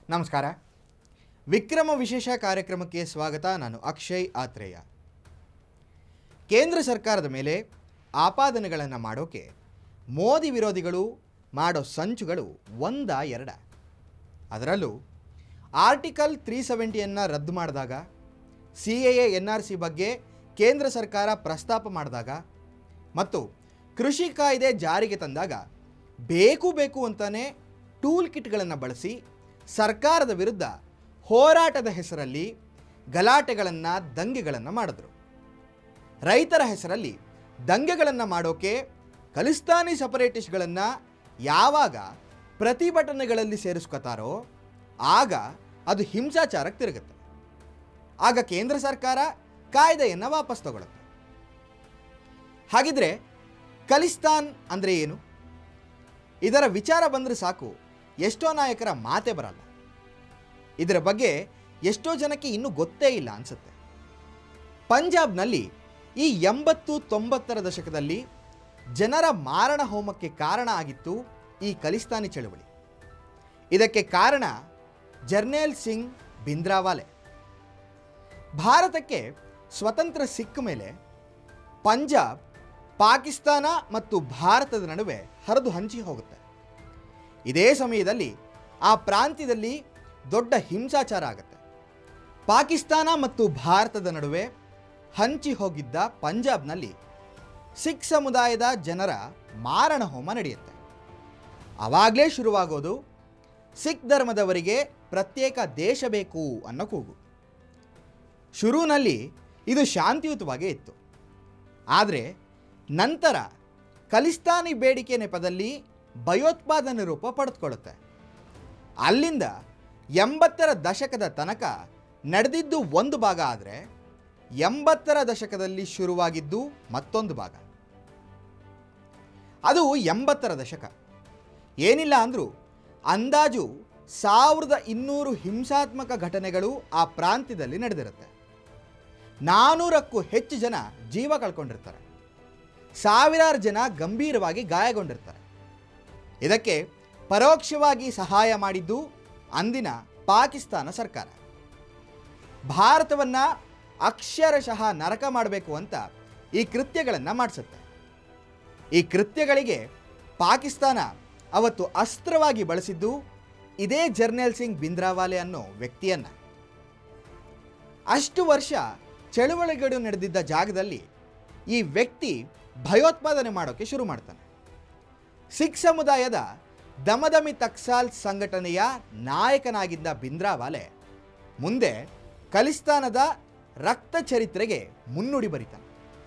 ನಮಸ್ಕಾರ ವಿಕ್ರಮ ವಿಶೇಷ ಕಾರ್ಯಕ್ರಮಕ್ಕೆ ಸ್ವಾಗತ ನಾನು ಅಕ್ಷಯ್ ಆತ್ರೇಯ ಕೇಂದ್ರ ಸರ್ಕಾರದ ಮೇಲೆ ಆಪಾದನೆಗಳನ್ನು ಮಾಡೋಕೆ ಮೋದಿ ವಿರೋಧಿಗಳು ಮಾಡೋ ಸಂಚುಗಳು ಒಂದ ಎರಡ ಅದರಲ್ಲೂ ಆರ್ಟಿಕಲ್ ತ್ರೀ ಸೆವೆಂಟಿಯನ್ನು ರದ್ದು ಮಾಡಿದಾಗ C A N R C ಬಗ್ಗೆ ಕೇಂದ್ರ ಸರ್ಕಾರ ಪ್ರಸ್ತಾಪ ಮಾಡಿದಾಗ ಮತ್ತು ಕೃಷಿ ಕಾಯ್ದೆ ಜಾರಿಗೆ ತಂದಾಗ ಬೇಕು ಬೇಕು ಅಂತಾನೆ ಟೂಲ್ ಕಿಟ್ಗಳನ್ನು ಬಳಸಿ ಸರ್ಕಾರದ ವಿರುದ್ಧ ಹೋರಾಟದ ಹೆಸರಲ್ಲಿ ಗಲಾಟೆಗಳನ್ನು ದಂಗೆಗಳನ್ನು ಮಾಡಿದ್ರು ರೈತರ ಹೆಸರಲ್ಲಿ ದಂಗೆಗಳನ್ನು ಮಾಡೋಕೆ ಖಲಿಸ್ತಾನಿ ಸಪರೇಟಿಸ್ಟ್ಗಳನ್ನು ಯಾವಾಗ ಪ್ರತಿಭಟನೆಗಳಲ್ಲಿ ಸೇರಿಸ್ಕೊತಾರೋ ಆಗ ಅದು ಹಿಂಸಾಚಾರಕ್ಕೆ ತಿರುಗುತ್ತೆ ಆಗ ಕೇಂದ್ರ ಸರ್ಕಾರ ಕಾಯ್ದೆಯನ್ನು ವಾಪಸ್ ತಗೊಳುತ್ತೆ ಹಾಗಿದ್ರೆ ಖಲಿಸ್ತಾನ್ ಅಂದರೆ ಏನು ಇದರ ವಿಚಾರ ಬಂದರೆ ಸಾಕು ಎಷ್ಟೋ ನಾಯಕರ ಮಾತೇ ಬರಲ್ಲ ಇದರ ಬಗ್ಗೆ ಎಷ್ಟೋ ಜನಕ್ಕೆ ಇನ್ನೂ ಗೊತ್ತೇ ಇಲ್ಲ ಅನಿಸುತ್ತೆ ಪಂಜಾಬ್ನಲ್ಲಿ ಈ ಎಂಬತ್ತು ತೊಂಬತ್ತರ ದಶಕದಲ್ಲಿ ಜನರ ಮಾರಣ ಹೋಮಕ್ಕೆ ಕಾರಣ ಆಗಿತ್ತು ಈ ಖಲಿಸ್ತಾನಿ ಚಳುವಳಿ ಇದಕ್ಕೆ ಕಾರಣ ಜರ್ನೇಲ್ ಸಿಂಗ್ ಬಿಂದ್ರಾವಾಲೆ ಭಾರತಕ್ಕೆ ಸ್ವತಂತ್ರ ಸಿಕ್ಕ ಮೇಲೆ ಪಂಜಾಬ್ ಪಾಕಿಸ್ತಾನ ಮತ್ತು ಭಾರತದ ನಡುವೆ ಹರಿದು ಹಂಚಿ ಹೋಗುತ್ತೆ ಇದೇ ಸಮಯದಲ್ಲಿ ಆ ಪ್ರಾಂತ್ಯದಲ್ಲಿ ದೊಡ್ಡ ಹಿಂಸಾಚಾರ ಆಗುತ್ತೆ ಪಾಕಿಸ್ತಾನ ಮತ್ತು ಭಾರತದ ನಡುವೆ ಹಂಚಿ ಹೋಗಿದ್ದ ಪಂಜಾಬ್ನಲ್ಲಿ ಸಿಖ್ ಸಮುದಾಯದ ಜನರ ಮಾರಣ ಹೋಮ ನಡೆಯುತ್ತೆ ಆವಾಗಲೇ ಶುರುವಾಗೋದು ಸಿಖ್ ಧರ್ಮದವರಿಗೆ ಪ್ರತ್ಯೇಕ ದೇಶ ಬೇಕು ಅನ್ನೋ ಕೂಗು ಶುರುವಿನಲ್ಲಿ ಇದು ಶಾಂತಿಯುತವಾಗೇ ಇತ್ತು ಆದರೆ ನಂತರ ಖಲಿಸ್ತಾನಿ ಬೇಡಿಕೆ ನೆಪದಲ್ಲಿ ಭಯೋತ್ಪಾದನೆ ರೂಪ ಪಡೆದುಕೊಳ್ಳುತ್ತೆ ಅಲ್ಲಿಂದ ಎಂಬತ್ತರ ದಶಕದ ತನಕ ನಡೆದಿದ್ದು ಒಂದು ಭಾಗ ಆದರೆ ಎಂಬತ್ತರ ದಶಕದಲ್ಲಿ ಶುರುವಾಗಿದ್ದು ಮತ್ತೊಂದು ಭಾಗ ಅದು ಎಂಬತ್ತರ ದಶಕ ಏನಿಲ್ಲ ಅಂದರೂ ಅಂದಾಜು ಸಾವಿರದ ಇನ್ನೂರು ಹಿಂಸಾತ್ಮಕ ಘಟನೆಗಳು ಆ ಪ್ರಾಂತ್ಯದಲ್ಲಿ ನಡೆದಿರುತ್ತೆ ನಾನ್ನೂರಕ್ಕೂ ಹೆಚ್ಚು ಜನ ಜೀವ ಕಳ್ಕೊಂಡಿರ್ತಾರೆ ಸಾವಿರಾರು ಜನ ಗಂಭೀರವಾಗಿ ಗಾಯಗೊಂಡಿರ್ತಾರೆ ಇದಕ್ಕೆ ಪರೋಕ್ಷವಾಗಿ ಸಹಾಯ ಮಾಡಿದ್ದು ಅಂದಿನ ಪಾಕಿಸ್ತಾನ ಸರ್ಕಾರ ಭಾರತವನ್ನು ಅಕ್ಷರಶಃ ನರಕ ಮಾಡಬೇಕು ಅಂತ ಈ ಕೃತ್ಯಗಳನ್ನು ಮಾಡಿಸುತ್ತೆ ಈ ಕೃತ್ಯಗಳಿಗೆ ಪಾಕಿಸ್ತಾನ ಅವತ್ತು ಅಸ್ತ್ರವಾಗಿ ಬಳಸಿದ್ದು ಇದೇ ಜರ್ನೇಲ್ ಸಿಂಗ್ ಬಿಂದ್ರಾವಾಲೆ ಅನ್ನೋ ವ್ಯಕ್ತಿಯನ್ನು ಅಷ್ಟು ವರ್ಷ ಚಳುವಳಿಗಳು ನಡೆದಿದ್ದ ಜಾಗದಲ್ಲಿ ಈ ವ್ಯಕ್ತಿ ಭಯೋತ್ಪಾದನೆ ಮಾಡೋಕ್ಕೆ ಶುರು ಮಾಡ್ತಾನೆ ಸಿಖ್ ಸಮುದಾಯದ ದಮದಮಿ ತಕ್ಸಾಲ್ ಸಂಘಟನೆಯ ನಾಯಕನಾಗಿದ್ದ ಬಿಂದ್ರಾವಾಲೆ ಮುಂದೆ ಖಲಿಸ್ತಾನದ ರಕ್ತ ಚರಿತ್ರೆಗೆ ಮುನ್ನುಡಿ ಬರಿತಾನೆ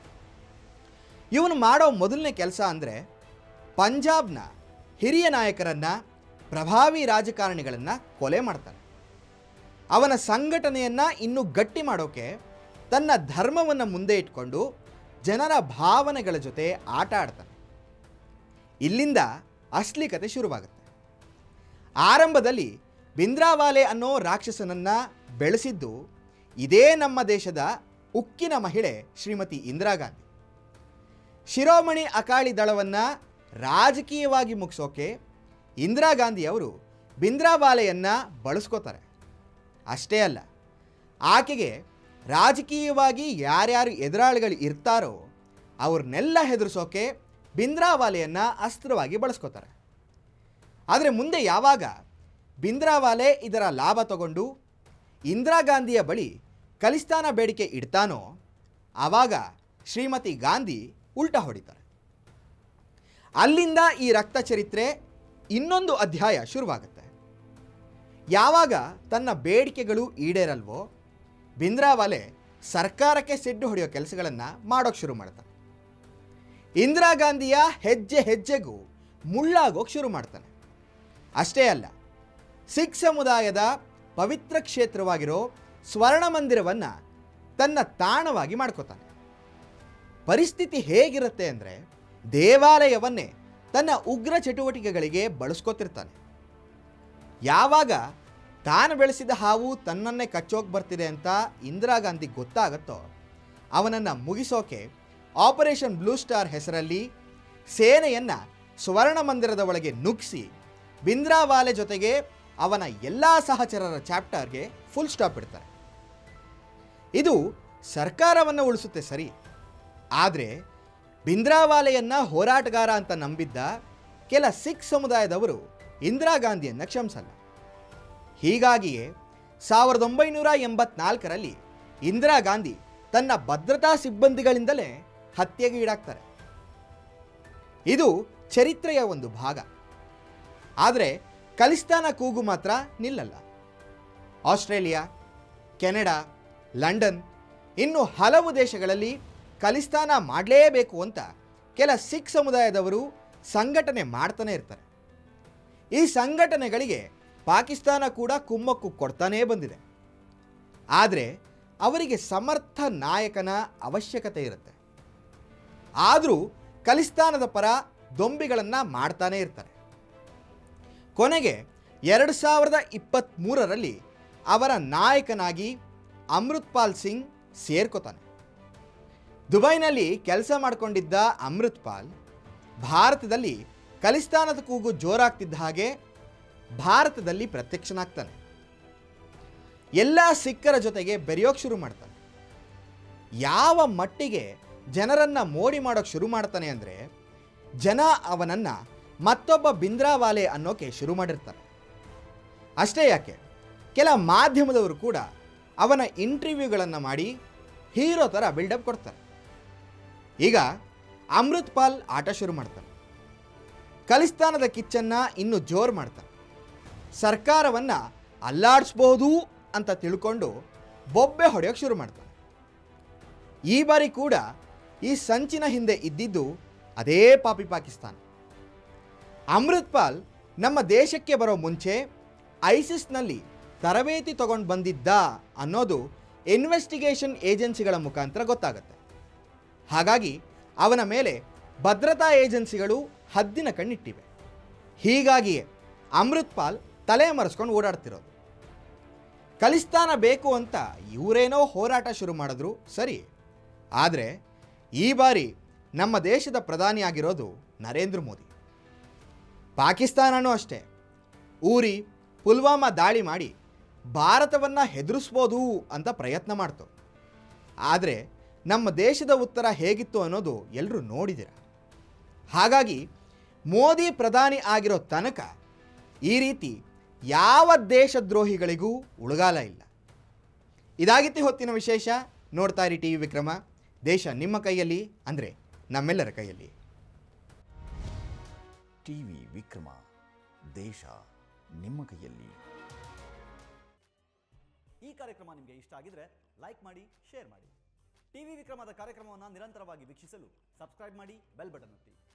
ಇವನು ಮಾಡೋ ಮೊದಲನೇ ಕೆಲಸ ಅಂದರೆ ಪಂಜಾಬ್ನ ಹಿರಿಯ ನಾಯಕರನ್ನು ಪ್ರಭಾವಿ ರಾಜಕಾರಣಿಗಳನ್ನು ಕೊಲೆ ಮಾಡ್ತಾನೆ ಅವನ ಸಂಘಟನೆಯನ್ನು ಇನ್ನೂ ಗಟ್ಟಿ ಮಾಡೋಕೆ ತನ್ನ ಧರ್ಮವನ್ನು ಮುಂದೆ ಇಟ್ಕೊಂಡು ಜನರ ಭಾವನೆಗಳ ಜೊತೆ ಆಟ ಆಡ್ತಾನೆ ಇಲ್ಲಿಂದ ಅಶ್ಲಿ ಕತೆ ಶುರುವಾಗುತ್ತೆ ಆರಂಭದಲ್ಲಿ ಬಿಂದ್ರಾವಾಲೆ ಅನ್ನೋ ರಾಕ್ಷಸನನ್ನು ಬೆಳೆಸಿದ್ದು ಇದೇ ನಮ್ಮ ದೇಶದ ಉಕ್ಕಿನ ಮಹಿಳೆ ಶ್ರೀಮತಿ ಇಂದಿರಾ ಗಾಂಧಿ ಶಿರೋಮಣಿ ಅಕಾಲಿ ದಳವನ್ನು ರಾಜಕೀಯವಾಗಿ ಮುಗಿಸೋಕೆ ಇಂದಿರಾ ಗಾಂಧಿ ಅವರು ಬಿಂದ್ರಾವಾಲೆಯನ್ನು ಬಳಸ್ಕೋತಾರೆ ಅಷ್ಟೇ ಅಲ್ಲ ಆಕೆಗೆ ರಾಜಕೀಯವಾಗಿ ಯಾರ್ಯಾರು ಎದುರಾಳಿಗಳು ಇರ್ತಾರೋ ಅವ್ರನ್ನೆಲ್ಲ ಹೆದರಿಸೋಕೆ ಬಿಂದ್ರಾವಾಲೆಯನ್ನು ಅಸ್ತ್ರವಾಗಿ ಬಳಸ್ಕೋತಾರೆ ಆದರೆ ಮುಂದೆ ಯಾವಾಗ ಬಿಂದ್ರಾವಾಲೆ ಇದರ ಲಾಭ ತಗೊಂಡು ಇಂದಿರಾ ಗಾಂಧಿಯ ಬಳಿ ಖಲಿಸ್ತಾನ ಬೇಡಿಕೆ ಇಡ್ತಾನೋ ಆವಾಗ ಶ್ರೀಮತಿ ಗಾಂಧಿ ಉಲ್ಟಾ ಹೊಡಿತಾರೆ ಅಲ್ಲಿಂದ ಈ ರಕ್ತ ಚರಿತ್ರೆ ಇನ್ನೊಂದು ಅಧ್ಯಾಯ ಶುರುವಾಗುತ್ತೆ ಯಾವಾಗ ತನ್ನ ಬೇಡಿಕೆಗಳು ಈಡೇರಲ್ವೋ ಬಿಂದ್ರಾವಾಲೆ ಸರ್ಕಾರಕ್ಕೆ ಸಿಡ್ಡು ಹೊಡೆಯೋ ಕೆಲಸಗಳನ್ನು ಮಾಡೋಕ್ಕೆ ಶುರು ಮಾಡ್ತಾನೆ ಇಂದಿರಾ ಗಾಂಧಿಯ ಹೆಜ್ಜೆ ಹೆಜ್ಜೆಗೂ ಮುಳ್ಳಾಗೋಕೆ ಶುರು ಮಾಡ್ತಾನೆ ಅಷ್ಟೇ ಅಲ್ಲ ಸಿಖ್ ಸಮುದಾಯದ ಪವಿತ್ರ ಕ್ಷೇತ್ರವಾಗಿರೋ ಸ್ವರ್ಣ ಮಂದಿರವನ್ನು ತನ್ನ ತಾಣವಾಗಿ ಮಾಡ್ಕೋತಾನೆ ಪರಿಸ್ಥಿತಿ ಹೇಗಿರುತ್ತೆ ಅಂದರೆ ದೇವಾಲಯವನ್ನೇ ತನ್ನ ಉಗ್ರ ಚಟುವಟಿಕೆಗಳಿಗೆ ಬಳಸ್ಕೋತಿರ್ತಾನೆ ಯಾವಾಗ ತಾನು ಬೆಳೆಸಿದ ಹಾವು ತನ್ನನ್ನೇ ಕಚ್ಚೋಕೆ ಬರ್ತಿದೆ ಅಂತ ಇಂದಿರಾ ಗಾಂಧಿ ಗೊತ್ತಾಗತ್ತೋ ಅವನನ್ನು ಮುಗಿಸೋಕೆ ಆಪರೇಷನ್ ಬ್ಲೂ ಸ್ಟಾರ್ ಹೆಸರಲ್ಲಿ ಸೇನೆಯನ್ನು ಸುವರ್ಣ ಮಂದಿರದ ಒಳಗೆ ನುಗ್ಗಿಸಿ ಬಿಂದ್ರಾವಾಲೆ ಜೊತೆಗೆ ಅವನ ಎಲ್ಲ ಸಹಚರರ ಚಾಪ್ಟರ್ಗೆ ಫುಲ್ ಸ್ಟಾಪ್ ಇಡ್ತಾರೆ ಇದು ಸರ್ಕಾರವನ್ನು ಉಳಿಸುತ್ತೆ ಸರಿ ಆದರೆ ಬಿಂದ್ರಾವಾಲೆಯನ್ನ ಹೋರಾಟಗಾರ ಅಂತ ನಂಬಿದ್ದ ಕೆಲ ಸಿಖ್ ಸಮುದಾಯದವರು ಇಂದಿರಾ ಗಾಂಧಿಯನ್ನು ಕ್ಷಮಿಸಲ್ಲ ಹೀಗಾಗಿಯೇ ಸಾವಿರದ ಒಂಬೈನೂರ ಎಂಬತ್ನಾಲ್ಕರಲ್ಲಿ ಇಂದಿರಾ ಗಾಂಧಿ ತನ್ನ ಭದ್ರತಾ ಸಿಬ್ಬಂದಿಗಳಿಂದಲೇ ಹತ್ಯೆಗೆ ಈಡಾಗ್ತಾರೆ ಇದು ಚರಿತ್ರೆಯ ಒಂದು ಭಾಗ ಆದರೆ ಖಲಿಸ್ತಾನ ಕೂಗು ಮಾತ್ರ ನಿಲ್ಲಲ್ಲ ಆಸ್ಟ್ರೇಲಿಯಾ ಕೆನಡಾ ಲಂಡನ್ ಇನ್ನು ಹಲವು ದೇಶಗಳಲ್ಲಿ ಖಲಿಸ್ತಾನ ಮಾಡಲೇಬೇಕು ಅಂತ ಕೆಲ ಸಿಖ್ ಸಮುದಾಯದವರು ಸಂಘಟನೆ ಮಾಡ್ತಾನೆ ಇರ್ತಾರೆ ಈ ಸಂಘಟನೆಗಳಿಗೆ ಪಾಕಿಸ್ತಾನ ಕೂಡ ಕುಮ್ಮಕ್ಕು ಕೊಡ್ತಾನೇ ಬಂದಿದೆ ಆದರೆ ಅವರಿಗೆ ಸಮರ್ಥ ನಾಯಕನ ಅವಶ್ಯಕತೆ ಇರುತ್ತೆ ಆದರೂ ಖಲಿಸ್ತಾನದ ಪರ ದೊಂಬಿಗಳನ್ನು ಮಾಡ್ತಾನೇ ಇರ್ತಾರೆ ಕೊನೆಗೆ ಎರಡು ಸಾವಿರದ ಇಪ್ಪತ್ತ್ಮೂರರಲ್ಲಿ ಅವರ ನಾಯಕನಾಗಿ ಅಮೃತ್ಪಾಲ್ ಸಿಂಗ್ ಸೇರ್ಕೋತಾನೆ ದುಬೈನಲ್ಲಿ ಕೆಲಸ ಮಾಡಿಕೊಂಡಿದ್ದ ಅಮೃತ್ಪಾಲ್ ಭಾರತದಲ್ಲಿ ಖಲಿಸ್ತಾನದ ಕೂಗು ಜೋರಾಗ್ತಿದ್ದ ಹಾಗೆ ಭಾರತದಲ್ಲಿ ಪ್ರತ್ಯಕ್ಷನಾಗ್ತಾನೆ ಎಲ್ಲ ಸಿಖ್ಖರ ಜೊತೆಗೆ ಬೆರೆಯೋಕೆ ಶುರು ಮಾಡ್ತಾನೆ ಯಾವ ಮಟ್ಟಿಗೆ ಜನರನ್ನ ಮೋಡಿ ಮಾಡೋಕೆ ಶುರು ಮಾಡ್ತಾನೆ ಅಂದರೆ ಜನ ಅವನನ್ನು ಮತ್ತೊಬ್ಬ ಬಿಂದ್ರಾವಾಲೆ ಅನ್ನೋಕೆ ಶುರು ಮಾಡಿರ್ತಾರೆ ಅಷ್ಟೇ ಯಾಕೆ ಕೆಲ ಮಾಧ್ಯಮದವರು ಕೂಡ ಅವನ ಇಂಟರ್ವ್ಯೂಗಳನ್ನು ಮಾಡಿ ಹೀರೋ ಥರ ಬಿಲ್ಡಪ್ ಕೊಡ್ತಾರೆ ಈಗ ಅಮೃತ್ ಪಾಲ್ ಆಟ ಶುರು ಮಾಡ್ತಾನೆ ಖಲಿಸ್ತಾನದ ಕಿಚ್ಚನ್ನ ಇನ್ನೂ ಜೋರು ಮಾಡ್ತಾನೆ ಸರ್ಕಾರವನ್ನು ಅಲ್ಲಾಡಿಸ್ಬೋದು ಅಂತ ತಿಳ್ಕೊಂಡು ಬೊಬ್ಬೆ ಹೊಡೆಯೋಕೆ ಶುರು ಮಾಡ್ತಾನೆ ಈ ಬಾರಿ ಕೂಡ ಈ ಸಂಚಿನ ಹಿಂದೆ ಇದ್ದಿದ್ದು ಅದೇ ಪಾಪಿ ಪಾಕಿಸ್ತಾನ ಅಮೃತ್ ಪಾಲ್ ನಮ್ಮ ದೇಶಕ್ಕೆ ಬರೋ ಮುಂಚೆ ಐಸಿಸ್ನಲ್ಲಿ ತರಬೇತಿ ತಗೊಂಡು ಬಂದಿದ್ದ ಅನ್ನೋದು ಇನ್ವೆಸ್ಟಿಗೇಷನ್ ಏಜೆನ್ಸಿಗಳ ಮುಖಾಂತರ ಗೊತ್ತಾಗುತ್ತೆ ಹಾಗಾಗಿ ಅವನ ಮೇಲೆ ಭದ್ರತಾ ಏಜೆನ್ಸಿಗಳು ಹದ್ದಿನ ಕಣ್ಣಿಟ್ಟಿವೆ ಹೀಗಾಗಿಯೇ ಅಮೃತ್ ಪಾಲ್ ತಲೆ ಮರೆಸ್ಕೊಂಡು ಓಡಾಡ್ತಿರೋದು ಖಲಿಸ್ತಾನ ಬೇಕು ಅಂತ ಇವರೇನೋ ಹೋರಾಟ ಶುರು ಮಾಡಿದ್ರು ಸರಿ ಆದರೆ ಈ ಬಾರಿ ನಮ್ಮ ದೇಶದ ಪ್ರಧಾನಿಯಾಗಿರೋದು ನರೇಂದ್ರ ಮೋದಿ ಪಾಕಿಸ್ತಾನನೂ ಅಷ್ಟೇ ಊರಿ ಪುಲ್ವಾಮಾ ದಾಳಿ ಮಾಡಿ ಭಾರತವನ್ನು ಹೆದರಿಸ್ಬೋದು ಅಂತ ಪ್ರಯತ್ನ ಮಾಡ್ತು ಆದರೆ ನಮ್ಮ ದೇಶದ ಉತ್ತರ ಹೇಗಿತ್ತು ಅನ್ನೋದು ಎಲ್ಲರೂ ನೋಡಿದಿರ ಹಾಗಾಗಿ ಮೋದಿ ಪ್ರಧಾನಿ ಆಗಿರೋ ತನಕ ಈ ರೀತಿ ಯಾವ ದೇಶದ್ರೋಹಿಗಳಿಗೂ ಉಳುಗಾಲ ಇಲ್ಲ ಇದಾಗಿತ್ತು ಹೊತ್ತಿನ ವಿಶೇಷ ನೋಡ್ತಾ ಇರಿ ಟಿ ವಿ ವಿಕ್ರಮ ದೇಶ ನಿಮ್ಮ ಕೈಯಲ್ಲಿ ಅಂದರೆ ನಮ್ಮೆಲ್ಲರ ಕೈಯಲ್ಲಿ ಟಿವಿ ವಿಕ್ರಮ ದೇಶ ನಿಮ್ಮ ಕೈಯಲ್ಲಿ ಈ ಕಾರ್ಯಕ್ರಮ ನಿಮಗೆ ಇಷ್ಟ ಆಗಿದ್ರೆ ಲೈಕ್ ಮಾಡಿ ಶೇರ್ ಮಾಡಿ ಟಿವಿ ವಿಕ್ರಮದ ಕಾರ್ಯಕ್ರಮವನ್ನು ನಿರಂತರವಾಗಿ ವೀಕ್ಷಿಸಲು ಸಬ್ಸ್ಕ್ರೈಬ್ ಮಾಡಿ ಬೆಲ್ ಬಟನ್ ಒತ್ತಿ